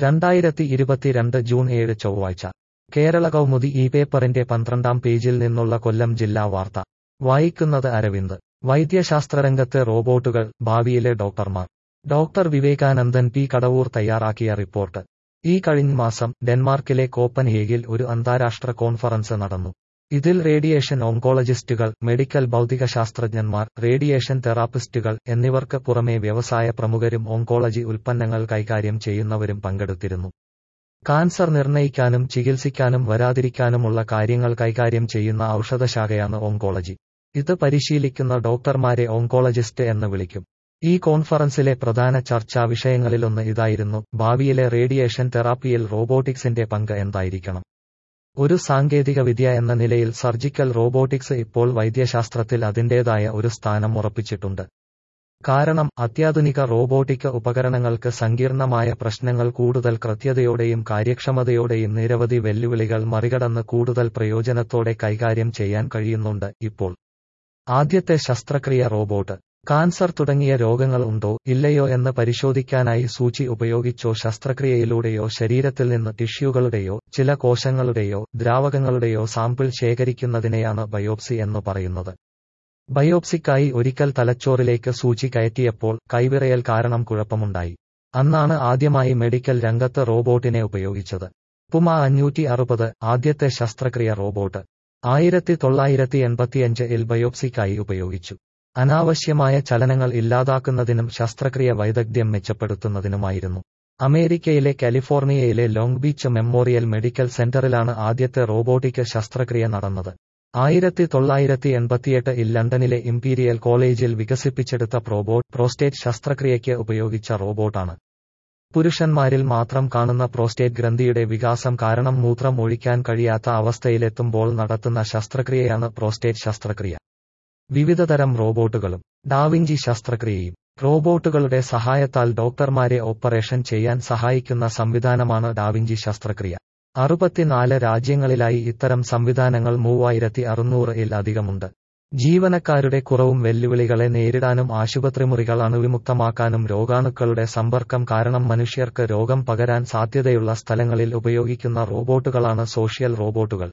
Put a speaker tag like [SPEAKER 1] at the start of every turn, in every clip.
[SPEAKER 1] രണ്ടായിരത്തി ഇരുപത്തിരണ്ട് ജൂൺ ഏഴ് ചൊവ്വാഴ്ച കേരള കൗമുദി ഈ പേപ്പറിന്റെ പന്ത്രണ്ടാം പേജിൽ നിന്നുള്ള കൊല്ലം ജില്ലാ വാർത്ത വായിക്കുന്നത് അരവിന്ദ് വൈദ്യശാസ്ത്രരംഗത്തെ റോബോട്ടുകൾ ഭാവിയിലെ ഡോക്ടർമാർ ഡോക്ടർ വിവേകാനന്ദൻ പി കടവൂർ തയ്യാറാക്കിയ റിപ്പോർട്ട് ഈ കഴിഞ്ഞ മാസം ഡെൻമാർക്കിലെ കോപ്പൻഹേഗിൽ ഒരു അന്താരാഷ്ട്ര കോൺഫറൻസ് നടന്നു ഇതിൽ റേഡിയേഷൻ ഓങ്കോളജിസ്റ്റുകൾ മെഡിക്കൽ ഭൗതികശാസ്ത്രജ്ഞന്മാർ റേഡിയേഷൻ തെറാപ്പിസ്റ്റുകൾ എന്നിവർക്ക് പുറമെ വ്യവസായ പ്രമുഖരും ഓങ്കോളജി ഉൽപ്പന്നങ്ങൾ കൈകാര്യം ചെയ്യുന്നവരും പങ്കെടുത്തിരുന്നു കാൻസർ നിർണയിക്കാനും ചികിത്സിക്കാനും വരാതിരിക്കാനുമുള്ള കാര്യങ്ങൾ കൈകാര്യം ചെയ്യുന്ന ഔഷധശാഖയാണ് ഓങ്കോളജി ഇത് പരിശീലിക്കുന്ന ഡോക്ടർമാരെ ഓങ്കോളജിസ്റ്റ് എന്ന് വിളിക്കും ഈ കോൺഫറൻസിലെ പ്രധാന ചർച്ചാ വിഷയങ്ങളിലൊന്ന് ഇതായിരുന്നു ഭാവിയിലെ റേഡിയേഷൻ തെറാപ്പിയിൽ റോബോട്ടിക്സിന്റെ പങ്ക് എന്തായിരിക്കണം ഒരു സാങ്കേതിക വിദ്യ എന്ന നിലയിൽ സർജിക്കൽ റോബോട്ടിക്സ് ഇപ്പോൾ വൈദ്യശാസ്ത്രത്തിൽ അതിന്റേതായ ഒരു സ്ഥാനം ഉറപ്പിച്ചിട്ടുണ്ട് കാരണം അത്യാധുനിക റോബോട്ടിക് ഉപകരണങ്ങൾക്ക് സങ്കീർണമായ പ്രശ്നങ്ങൾ കൂടുതൽ കൃത്യതയോടെയും കാര്യക്ഷമതയോടെയും നിരവധി വെല്ലുവിളികൾ മറികടന്ന് കൂടുതൽ പ്രയോജനത്തോടെ കൈകാര്യം ചെയ്യാൻ കഴിയുന്നുണ്ട് ഇപ്പോൾ ആദ്യത്തെ ശസ്ത്രക്രിയ റോബോട്ട് കാൻസർ തുടങ്ങിയ രോഗങ്ങൾ ഉണ്ടോ ഇല്ലയോ എന്ന് പരിശോധിക്കാനായി സൂചി ഉപയോഗിച്ചോ ശസ്ത്രക്രിയയിലൂടെയോ ശരീരത്തിൽ നിന്ന് ടിഷ്യൂകളുടെയോ ചില കോശങ്ങളുടെയോ ദ്രാവകങ്ങളുടെയോ സാമ്പിൾ ശേഖരിക്കുന്നതിനെയാണ് ബയോപ്സി എന്ന് പറയുന്നത് ബയോപ്സിക്കായി ഒരിക്കൽ തലച്ചോറിലേക്ക് സൂചി കയറ്റിയപ്പോൾ കൈവിറയൽ കാരണം കുഴപ്പമുണ്ടായി അന്നാണ് ആദ്യമായി മെഡിക്കൽ രംഗത്ത് റോബോട്ടിനെ ഉപയോഗിച്ചത് പുമ അഞ്ഞൂറ്റി അറുപത് ആദ്യത്തെ ശസ്ത്രക്രിയ റോബോട്ട് ആയിരത്തി തൊള്ളായിരത്തി എൺപത്തിയഞ്ചിൽ ബയോപ്സിക്കായി ഉപയോഗിച്ചു അനാവശ്യമായ ചലനങ്ങൾ ഇല്ലാതാക്കുന്നതിനും ശസ്ത്രക്രിയ വൈദഗ്ധ്യം മെച്ചപ്പെടുത്തുന്നതിനുമായിരുന്നു അമേരിക്കയിലെ കാലിഫോർണിയയിലെ ലോങ് ബീച്ച് മെമ്മോറിയൽ മെഡിക്കൽ സെന്ററിലാണ് ആദ്യത്തെ റോബോട്ടിക് ശസ്ത്രക്രിയ നടന്നത് ആയിരത്തി തൊള്ളായിരത്തി എൺപത്തിയെട്ടിൽ ലണ്ടനിലെ ഇംപീരിയൽ കോളേജിൽ വികസിപ്പിച്ചെടുത്ത പ്രോബോട്ട് പ്രോസ്റ്റേറ്റ് ശസ്ത്രക്രിയയ്ക്ക് ഉപയോഗിച്ച റോബോട്ടാണ് പുരുഷന്മാരിൽ മാത്രം കാണുന്ന പ്രോസ്റ്റേറ്റ് ഗ്രന്ഥിയുടെ വികാസം കാരണം മൂത്രം ഒഴിക്കാൻ കഴിയാത്ത അവസ്ഥയിലെത്തുമ്പോൾ നടത്തുന്ന ശസ്ത്രക്രിയയാണ് പ്രോസ്റ്റേറ്റ് ശസ്ത്രക്രിയ വിവിധതരം റോബോട്ടുകളും ഡാവിഞ്ചി ശസ്ത്രക്രിയയും റോബോട്ടുകളുടെ സഹായത്താൽ ഡോക്ടർമാരെ ഓപ്പറേഷൻ ചെയ്യാൻ സഹായിക്കുന്ന സംവിധാനമാണ് ഡാവിഞ്ചി ശസ്ത്രക്രിയ അറുപത്തിനാല് രാജ്യങ്ങളിലായി ഇത്തരം സംവിധാനങ്ങൾ മൂവായിരത്തി അറുന്നൂറിൽ അധികമുണ്ട് ജീവനക്കാരുടെ കുറവും വെല്ലുവിളികളെ നേരിടാനും ആശുപത്രിമുറികൾ അണുവിമുക്തമാക്കാനും രോഗാണുക്കളുടെ സമ്പർക്കം കാരണം മനുഷ്യർക്ക് രോഗം പകരാൻ സാധ്യതയുള്ള സ്ഥലങ്ങളിൽ ഉപയോഗിക്കുന്ന റോബോട്ടുകളാണ് സോഷ്യൽ റോബോട്ടുകൾ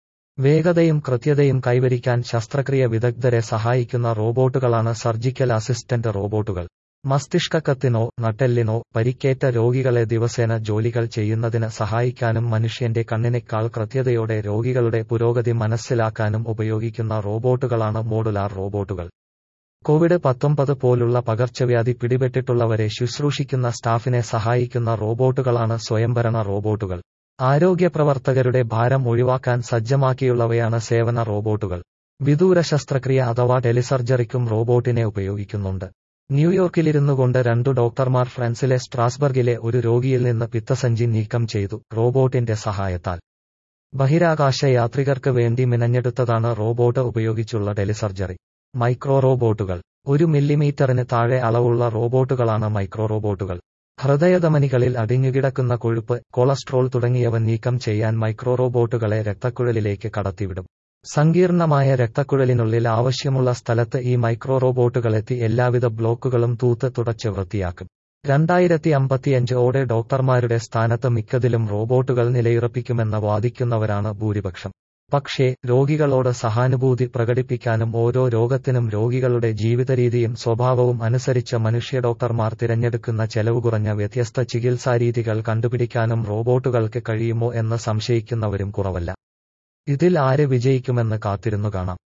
[SPEAKER 1] വേഗതയും കൃത്യതയും കൈവരിക്കാൻ ശസ്ത്രക്രിയ വിദഗ്ധരെ സഹായിക്കുന്ന റോബോട്ടുകളാണ് സർജിക്കൽ അസിസ്റ്റന്റ് റോബോട്ടുകൾ മസ്തിഷ്കക്കത്തിനോ നട്ടെല്ലിനോ പരിക്കേറ്റ രോഗികളെ ദിവസേന ജോലികൾ ചെയ്യുന്നതിന് സഹായിക്കാനും മനുഷ്യന്റെ കണ്ണിനേക്കാൾ കൃത്യതയോടെ രോഗികളുടെ പുരോഗതി മനസ്സിലാക്കാനും ഉപയോഗിക്കുന്ന റോബോട്ടുകളാണ് മോഡുലാർ റോബോട്ടുകൾ കോവിഡ് പത്തൊമ്പത് പോലുള്ള പകർച്ചവ്യാധി പിടിപെട്ടിട്ടുള്ളവരെ ശുശ്രൂഷിക്കുന്ന സ്റ്റാഫിനെ സഹായിക്കുന്ന റോബോട്ടുകളാണ് സ്വയംഭരണ റോബോട്ടുകൾ ആരോഗ്യ പ്രവർത്തകരുടെ ഭാരം ഒഴിവാക്കാൻ സജ്ജമാക്കിയുള്ളവയാണ് സേവന റോബോട്ടുകൾ വിദൂര ശസ്ത്രക്രിയ അഥവാ ടെലിസർജറിക്കും റോബോട്ടിനെ ഉപയോഗിക്കുന്നുണ്ട് ന്യൂയോർക്കിലിരുന്നുകൊണ്ട് രണ്ടു ഡോക്ടർമാർ ഫ്രാൻസിലെ സ്ട്രാസ്ബർഗിലെ ഒരു രോഗിയിൽ നിന്ന് പിത്തസഞ്ചി നീക്കം ചെയ്തു റോബോട്ടിന്റെ സഹായത്താൽ ബഹിരാകാശ യാത്രികർക്ക് വേണ്ടി മിനഞ്ഞെടുത്തതാണ് റോബോട്ട് ഉപയോഗിച്ചുള്ള ടെലിസർജറി മൈക്രോ റോബോട്ടുകൾ ഒരു മില്ലിമീറ്ററിന് താഴെ അളവുള്ള റോബോട്ടുകളാണ് മൈക്രോ റോബോട്ടുകൾ ഹൃദയധമനികളിൽ അടിഞ്ഞുകിടക്കുന്ന കൊഴുപ്പ് കൊളസ്ട്രോൾ തുടങ്ങിയവ നീക്കം ചെയ്യാൻ മൈക്രോ റോബോട്ടുകളെ രക്തക്കുഴലിലേക്ക് കടത്തിവിടും സങ്കീർണമായ രക്തക്കുഴലിനുള്ളിൽ ആവശ്യമുള്ള സ്ഥലത്ത് ഈ മൈക്രോ റോബോട്ടുകളെത്തി എല്ലാവിധ ബ്ലോക്കുകളും തൂത്ത് തുടച്ച് വൃത്തിയാക്കും രണ്ടായിരത്തി അമ്പത്തിയഞ്ച് ഓടെ ഡോക്ടർമാരുടെ സ്ഥാനത്ത് മിക്കതിലും റോബോട്ടുകൾ നിലയുറപ്പിക്കുമെന്ന് വാദിക്കുന്നവരാണ് ഭൂരിപക്ഷം പക്ഷേ രോഗികളോട് സഹാനുഭൂതി പ്രകടിപ്പിക്കാനും ഓരോ രോഗത്തിനും രോഗികളുടെ ജീവിതരീതിയും സ്വഭാവവും അനുസരിച്ച് മനുഷ്യ ഡോക്ടർമാർ തിരഞ്ഞെടുക്കുന്ന ചെലവ് കുറഞ്ഞ വ്യത്യസ്ത ചികിത്സാരീതികൾ കണ്ടുപിടിക്കാനും റോബോട്ടുകൾക്ക് കഴിയുമോ എന്ന് സംശയിക്കുന്നവരും കുറവല്ല ഇതിൽ ആര് വിജയിക്കുമെന്ന് കാത്തിരുന്നു കാണാം